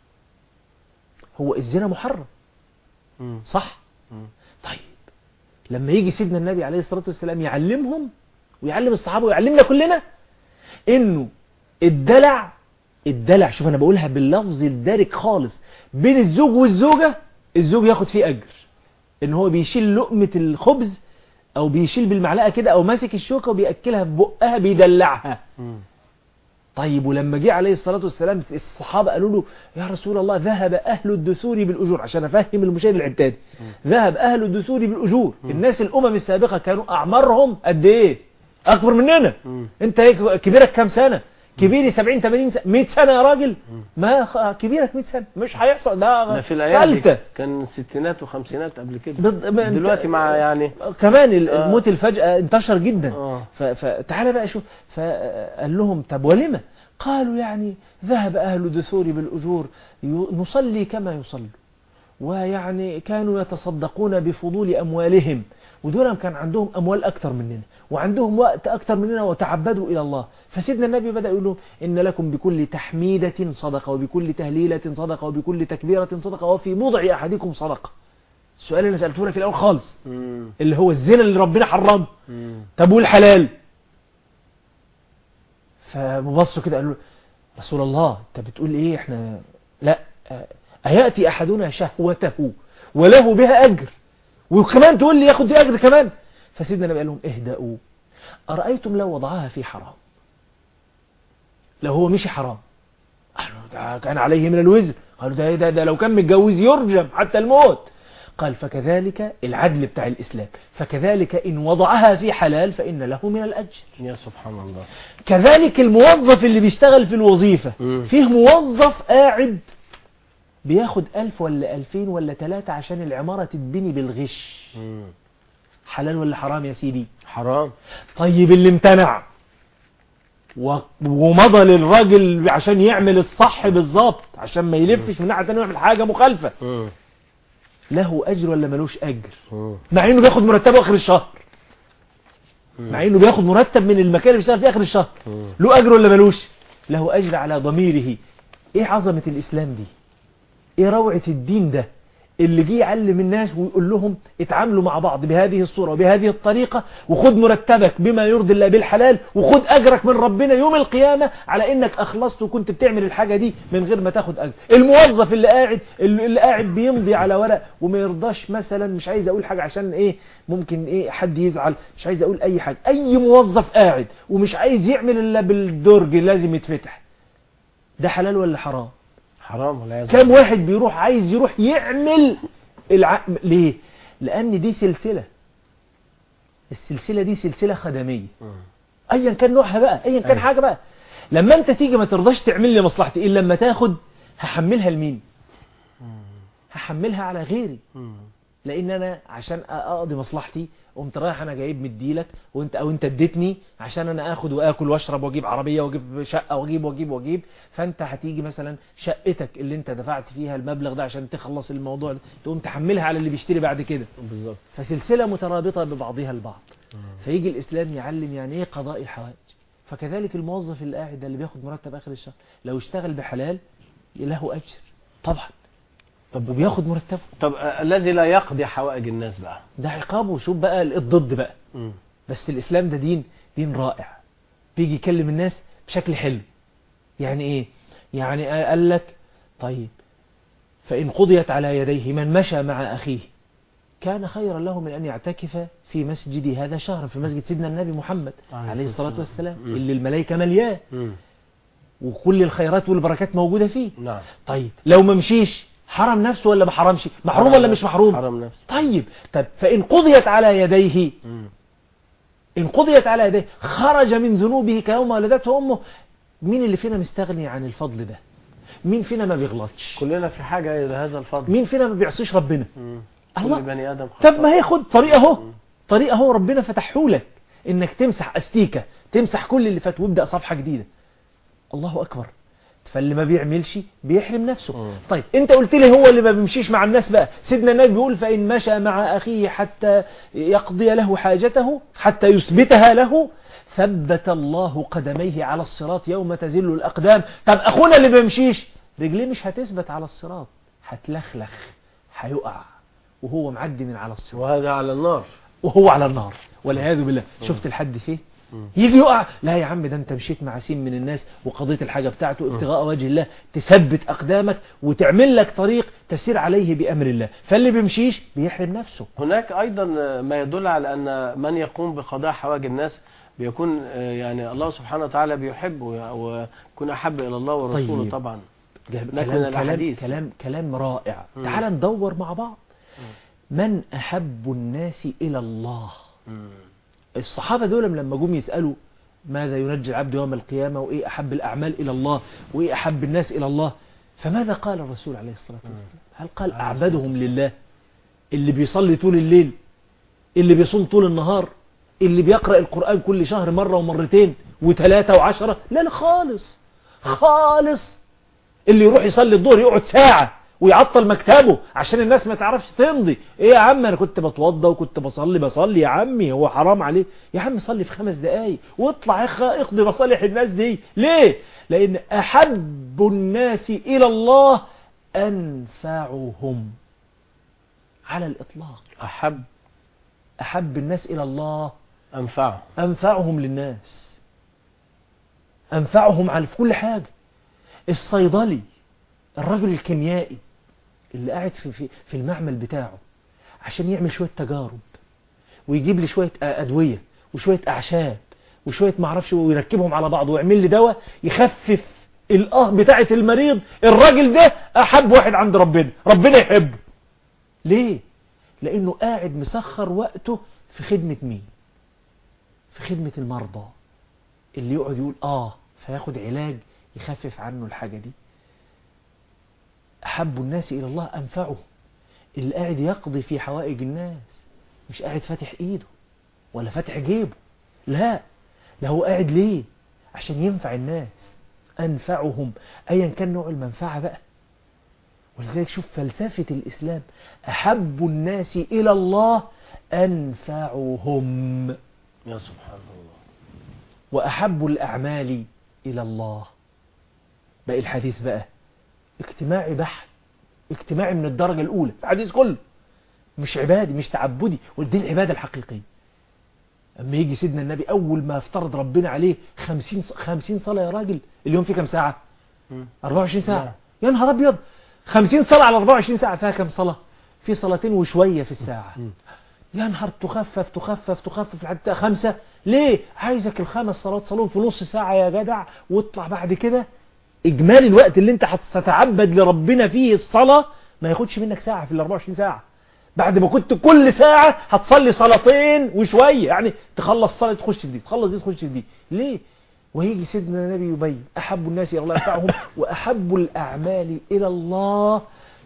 هو الزنا محرم مم. صح مم. طيب لما يجي سيدنا النبي عليه الصلاة والسلام يعلمهم ويعلم الصحابة ويعلمنا كلنا انه الدلع الدلع شوف انا بقولها باللفظ الدارج خالص بين الزوج والزوجة الزوج ياخد فيه اجر ان هو بيشيل لقمة الخبز او بيشيل بالمعلقة كده او ماسك الشوكة وبيأكلها في بقها بيدلعها مم. طيب ولما جه عليه الصلاة والسلام الصحابة قالوا له يا رسول الله ذهب أهل الدثور بالأجور عشان أفهم المشاهد العتاد ذهب أهل الدثور بالأجور الناس الأمم السابقة كانوا أعمارهم قد إيه أكبر مننا مم. أنت إيه كبيرك كام سنة كبيري 70 80 سنة 100 سنة يا راجل ما خ- كبيرك 100 سنة مش هيحصل ده ده في الايام دي ثالثة كان ستينات وخمسينات قبل كده بض- ما أنت- دلوقتي مع يعني كمان ال- آه. الموت الفجأة انتشر جدا اه ف- فتعالى بقى شوف فقال لهم طب ولما قالوا يعني ذهب أهل الدثور بالأجور ي- نصلي كما يصلوا ويعني كانوا يتصدقون بفضول أموالهم ودول كان عندهم أموال أكتر مننا وعندهم وقت أكتر مننا وتعبدوا إلى الله فسيدنا النبي بدأ يقول لهم إن لكم بكل تحميدة صدقة وبكل تهليلة صدقة وبكل تكبيرة صدقة وفي موضع أحدكم صدقة السؤال اللي أنا سألته لك الأول خالص مم. اللي هو الزنا اللي ربنا حرمه مم. طب والحلال فبصوا كده قالوا له، رسول الله انت بتقول ايه احنا لا آه، اياتي احدنا شهوته وله بها اجر وكمان تقول لي ياخد دي اجر كمان فسيدنا النبي قال لهم اهدأوا ارايتم لو وضعها في حرام لو هو مشي حرام قالوا ده كان عليه من الوزر قالوا ده, ده, ده لو كان متجوز يرجم حتى الموت قال فكذلك العدل بتاع الإسلام فكذلك إن وضعها في حلال فإن له من الأجر يا سبحان الله كذلك الموظف اللي بيشتغل في الوظيفة مم. فيه موظف قاعد بياخد ألف ولا ألفين ولا ثلاثة عشان العمارة تتبني بالغش مم. حلال ولا حرام يا سيدي حرام طيب اللي امتنع و- ومضى للراجل عشان يعمل الصح بالظبط عشان ما يلفش من ناحية تانية ويعمل حاجة مخالفة مم. له أجر ولا ملوش أجر مم. مع انه بياخد مرتبه اخر الشهر مم. مع انه بياخد مرتب من المكان اللي بيشتغل فيه اخر الشهر مم. له اجر ولا ملوش له اجر على ضميره ايه عظمة الاسلام دي ايه روعة الدين ده اللي جه يعلم الناس ويقول لهم اتعاملوا مع بعض بهذه الصورة وبهذه الطريقة وخد مرتبك بما يرضي الله بالحلال وخد اجرك من ربنا يوم القيامة على انك اخلصت وكنت بتعمل الحاجة دي من غير ما تاخد اجر الموظف اللي قاعد اللي قاعد بيمضي على ورق وما يرضاش مثلا مش عايز اقول حاجة عشان ايه ممكن ايه حد يزعل مش عايز اقول اي حاجة اي موظف قاعد ومش عايز يعمل الا بالدرج لازم يتفتح ده حلال ولا حرام حرام ولا يزال كم واحد بيروح عايز يروح يعمل الع... ليه لان دي سلسلة السلسلة دي سلسلة خدمية مم. ايا كان نوعها بقى ايا كان أيوة. حاجة بقى لما انت تيجي ما ترضاش تعمل لي مصلحتي الا لما تاخد هحملها لمين هحملها على غيري مم. لان انا عشان اقضي مصلحتي قمت رايح انا جايب مديلك وانت او انت اديتني عشان انا اخد واكل واشرب واجيب عربيه واجيب شقه واجيب واجيب واجيب فانت هتيجي مثلا شقتك اللي انت دفعت فيها المبلغ ده عشان تخلص الموضوع ده تقوم تحملها على اللي بيشتري بعد كده بالظبط فسلسله مترابطه ببعضها البعض مم. فيجي الاسلام يعلم يعني ايه قضاء الحوائج فكذلك الموظف اللي قاعد ده اللي بياخد مرتب اخر الشهر لو اشتغل بحلال له اجر طبعا طب وبياخد مرتبه طب آه، الذي لا يقضي حوائج الناس بقى ده عقابه شوف بقى الضد بقى مم. بس الإسلام ده دين دين رائع بيجي يكلم الناس بشكل حلو يعني إيه يعني قال لك طيب فإن قضيت على يديه من مشى مع أخيه كان خيرا له من أن يعتكف في مسجد هذا شهرا في مسجد سيدنا النبي محمد عليه عليه الصلاة الصلاة والسلام مم. اللي الملائكة ملياه مم. وكل الخيرات والبركات موجودة فيه نعم طيب لو ما مشيش حرم نفسه ولا ما حرمش محروم ولا مش محروم حرام نفسه طيب طب فإن قضيت على يديه مم. إن قضيت على يديه خرج من ذنوبه كيوم ولدته أمه مين اللي فينا مستغني عن الفضل ده مين فينا ما بيغلطش كلنا في حاجة إلى هذا الفضل مين فينا ما بيعصيش ربنا مم. الله. كل بني آدم طب خطأ. ما هي خد طريق اهو مم. طريق اهو ربنا فتحه لك انك تمسح استيكة تمسح كل اللي فات وابدأ صفحة جديدة الله اكبر فاللي ما بيعملش بيحرم نفسه مم. طيب انت قلت لي هو اللي ما بيمشيش مع الناس بقى سيدنا النبي بيقول فإن مشى مع أخيه حتى يقضي له حاجته حتى يثبتها له ثبت الله قدميه على الصراط يوم تزل الأقدام طب أخونا اللي ما بيمشيش رجليه مش هتثبت على الصراط هتلخلخ هيقع وهو معدي من على الصراط وهذا على النار وهو على النار والعياذ بالله شفت الحد فيه مم. يجي يقع لا يا عم ده انت مشيت مع سين من الناس وقضيت الحاجة بتاعته ابتغاء وجه الله تثبت أقدامك وتعمل لك طريق تسير عليه بأمر الله فاللي بيمشيش بيحرم نفسه هناك أيضا ما يدل على أن من يقوم بقضاء حوائج الناس بيكون آه، يعني الله سبحانه وتعالى بيحبه ويكون أحب إلى الله ورسوله طيب. طبعا جاب- لكن كلام, كلام, الأحاديث. كلام, كلام رائع مم. تعال ندور مع بعض مم. من أحب الناس إلى الله الصحابة دول لما جم يسألوا ماذا ينجي العبد يوم القيامة وإيه أحب الأعمال إلى الله وإيه أحب الناس إلى الله فماذا قال الرسول عليه الصلاة والسلام هل قال عليه أعبدهم لله اللي بيصلي طول الليل اللي بيصوم طول النهار اللي بيقرأ القرآن كل شهر مرة ومرتين وثلاثة وعشرة لا لا خالص خالص اللي يروح يصلي الظهر يقعد ساعة ويعطل مكتبه عشان الناس ما تعرفش تمضي ايه يا عم انا كنت بتوضى وكنت بصلي بصلي يا عمي هو حرام عليه يا عم صلي في خمس دقايق واطلع يا اخي اقضي مصالح الناس دي ليه لان احب الناس الى الله انفعهم على الاطلاق أحب احب الناس الى الله أنفعه أنفعهم للناس أنفعهم على في كل حاجة الصيدلي الرجل الكيميائي اللي قاعد في, في, في المعمل بتاعه عشان يعمل شوية تجارب ويجيب لي شوية آه، أدوية وشوية أعشاب وشوية معرفش ويركبهم على بعض ويعمل لي دواء يخفف الآه بتاعة المريض الراجل ده أحب واحد عند ربنا ربنا يحبه ليه؟ لأنه قاعد مسخر وقته في خدمة مين؟ في خدمة المرضى اللي يقعد يقول آه فياخد علاج يخفف عنه الحاجة دي أحب الناس إلى الله أنفعه اللي قاعد يقضي في حوائج الناس مش قاعد فاتح إيده ولا فاتح جيبه لا ده هو قاعد ليه عشان ينفع الناس أنفعهم أيا كان نوع المنفعة بقى ولذلك شوف فلسفة الإسلام أحب الناس إلى الله أنفعهم يا سبحان الله وأحب الأعمال إلى الله باقي الحديث بقى اجتماعي بحت اجتماعي من الدرجة الأولى الحديث كله مش عبادي مش تعبدي ودي العبادة الحقيقية أما يجي سيدنا النبي أول ما افترض ربنا عليه خمسين, خمسين صلاة يا راجل اليوم فيه كم ساعة 24 نعم. ساعة يا نهار أبيض 50 صلاة على 24 ساعة فيها كم صلاة في صلاتين وشوية في الساعة مم. يا نهار تخفف تخفف تخفف لحد خمسة ليه عايزك الخمس صلوات صلوهم في نص ساعة يا جدع واطلع بعد كده إجمالي الوقت اللي انت هتتعبد لربنا فيه الصلاة ما ياخدش منك ساعة في ال 24 ساعة بعد ما كنت كل ساعة هتصلي صلاتين وشوية يعني تخلص صلاة تخش في دي تخلص دي تخش في دي ليه ويجي سيدنا النبي يبين أحب الناس إلى الله ينفعهم وأحب الأعمال إلى الله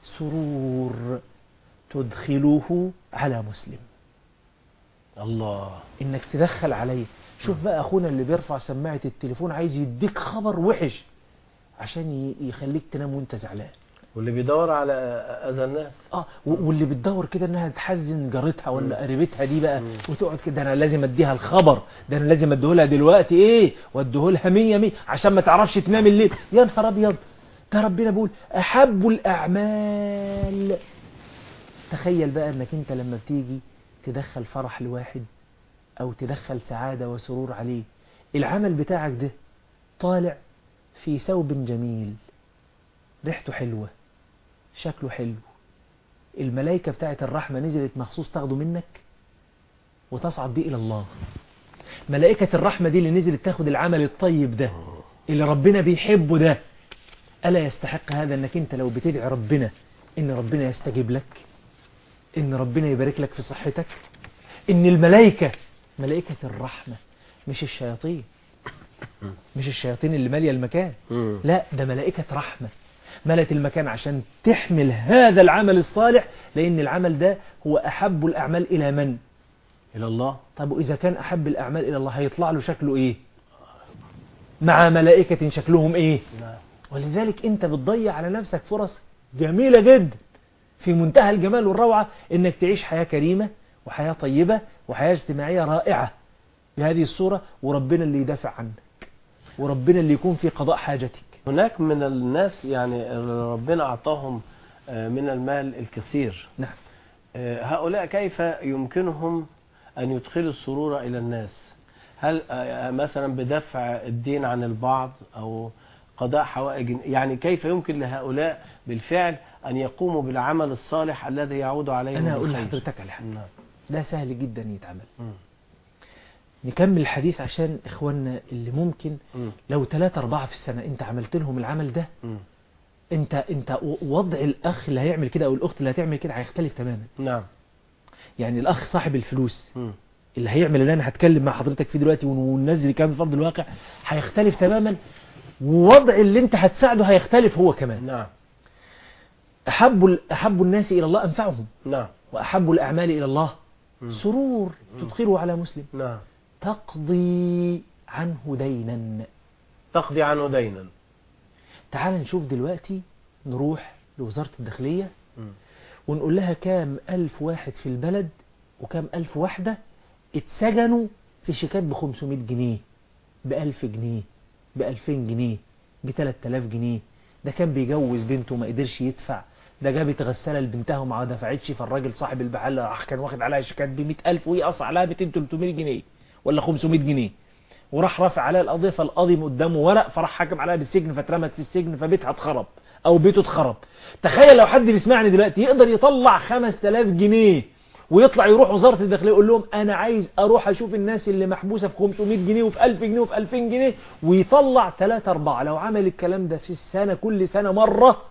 سرور تدخله على مسلم الله انك تدخل عليه شوف بقى اخونا اللي بيرفع سماعة التليفون عايز يديك خبر وحش عشان ي- يخليك تنام وانت زعلان واللي بيدور على أذى الناس اه و- واللي بتدور كده انها تحزن جارتها ولا قريبتها دي بقى مم. وتقعد كده انا لازم اديها الخبر ده انا لازم اديهولها دلوقتي ايه واديهولها مية مية عشان ما تعرفش تنام الليل يا نهار ابيض ده ربنا بيقول احب الاعمال تخيل بقى انك انت لما بتيجي تدخل فرح لواحد او تدخل سعادة وسرور عليه العمل بتاعك ده طالع في ثوب جميل ريحته حلوة شكله حلو الملائكة بتاعت الرحمة نزلت مخصوص تاخده منك وتصعد بيه إلى الله ملائكة الرحمة دي اللي نزلت تاخد العمل الطيب ده اللي ربنا بيحبه ده ألا يستحق هذا أنك أنت لو بتدعي ربنا إن ربنا يستجيب لك إن ربنا يبارك لك في صحتك إن الملائكة ملائكة الرحمة مش الشياطين مش الشياطين اللي مالية المكان مم. لا ده ملائكة رحمة ملت المكان عشان تحمل هذا العمل الصالح لأن العمل ده هو أحب الأعمال إلى من؟ إلى الله طب وإذا كان أحب الأعمال إلى الله هيطلع له شكله إيه؟ مع ملائكة شكلهم إيه؟ نعم ولذلك أنت بتضيع على نفسك فرص جميلة جدا في منتهى الجمال والروعة إنك تعيش حياة كريمة وحياة طيبة وحياة اجتماعية رائعة بهذه الصورة وربنا اللي يدافع عنك وربنا اللي يكون في قضاء حاجتك هناك من الناس يعني ربنا أعطاهم آه، من المال الكثير نعم آه، هؤلاء كيف يمكنهم أن يدخلوا السرور إلى الناس هل آه، مثلا بدفع الدين عن البعض أو قضاء حوائج يعني كيف يمكن لهؤلاء بالفعل أن يقوموا بالعمل الصالح الذي يعود عليهم أنا أقول بالخير؟ لحضرتك على حاجة نعم ده سهل جدا يتعمل مم. نكمل الحديث عشان إخواننا اللي ممكن مم. لو ثلاثة أربعة في السنة أنت عملت لهم العمل ده مم. أنت أنت وضع الأخ اللي هيعمل كده أو الأخت اللي هتعمل كده هيختلف تماما نعم يعني الأخ صاحب الفلوس مم. اللي هيعمل اللي أنا هتكلم مع حضرتك فيه دلوقتي ون- وننزل كلام في أرض الواقع هيختلف تماما ووضع اللي أنت هتساعده هيختلف هو كمان نعم أحب ال- أحب الناس إلى الله أنفعهم نعم وأحب الأعمال إلى الله مم. سرور تدخله على مسلم نعم تقضي عنه دينا تقضي عنه دينا تعال نشوف دلوقتي نروح لوزارة الداخلية مم. ونقول لها كام ألف واحد في البلد وكام ألف واحدة اتسجنوا في شيكات ب 500 جنيه ب 1000 جنيه ب 2000 جنيه ب 3000 جنيه ده كان بيجوز بنته وما قدرش يدفع ده جابت غسالة لبنتها وما دفعتش فالراجل صاحب المحل راح كان واخد عليها شيكات ب 100000 وهي قص عليها 200 300 جنيه ولا 500 جنيه وراح رافع عليها القضية فالقاضي قدامه ورق فراح حاكم عليها بالسجن فاترمت في السجن فبيتها اتخرب او بيته اتخرب تخيل لو حد بيسمعني دلوقتي يقدر يطلع 5000 جنيه ويطلع يروح وزارة الداخلية يقول لهم انا عايز اروح اشوف الناس اللي محبوسة في 500 جنيه وفي 1000 جنيه وفي 2000 جنيه ويطلع 3 4 لو عمل الكلام ده في السنة كل سنة مرة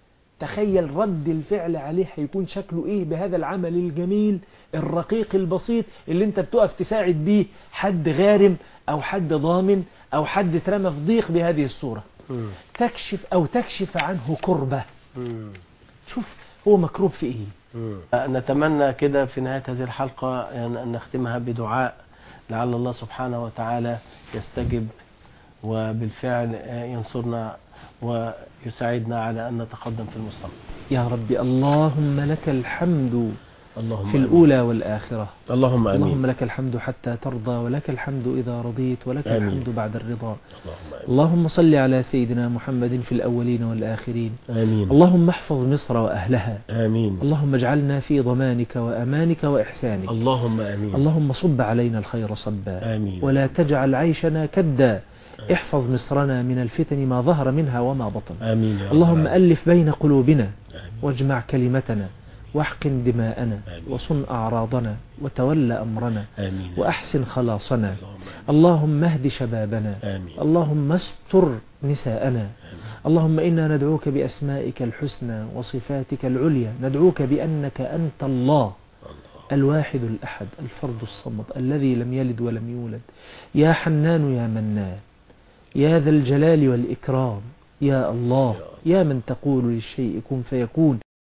تخيل رد الفعل عليه هيكون شكله ايه بهذا العمل الجميل الرقيق البسيط اللي انت بتقف تساعد بيه حد غارم او حد ضامن او حد اترمى في ضيق بهذه الصورة مم. تكشف او تكشف عنه كربة مم. شوف هو مكروب في ايه مم. نتمنى كده في نهاية هذه الحلقة أن أن نختمها بدعاء لعل الله سبحانه وتعالى يستجب وبالفعل ينصرنا ويساعدنا على أن نتقدم في المستقبل يا ربي اللهم لك الحمد اللهم في آمين. الأولى والآخرة اللهم آمين اللهم لك الحمد حتى ترضى ولك الحمد إذا رضيت ولك آمين. الحمد بعد الرضا اللهم آمين اللهم صل على سيدنا محمد في الأولين والآخرين آمين اللهم احفظ مصر وأهلها آمين اللهم اجعلنا في ضمانك وأمانك وإحسانك اللهم آمين اللهم صب علينا الخير صبا آمين ولا تجعل عيشنا كدا احفظ مصرنا من الفتن ما ظهر منها وما بطن آمين يا رب اللهم العالمين. ألف بين قلوبنا آمين. واجمع كلمتنا واحقن دماءنا آمين. وصن أعراضنا وتول أمرنا آمين وأحسن خلاصنا اللهم آمين. اللهم اهد شبابنا آمين اللهم استر نساءنا آمين. اللهم إنا ندعوك بأسمائك الحسنى وصفاتك العليا ندعوك بأنك أنت الله الله الواحد الأحد الفرد الصمد الذي لم يلد ولم يولد يا حنان يا منان يا ذا الجلال والإكرام يا الله يا من تقول للشيء كن فيكون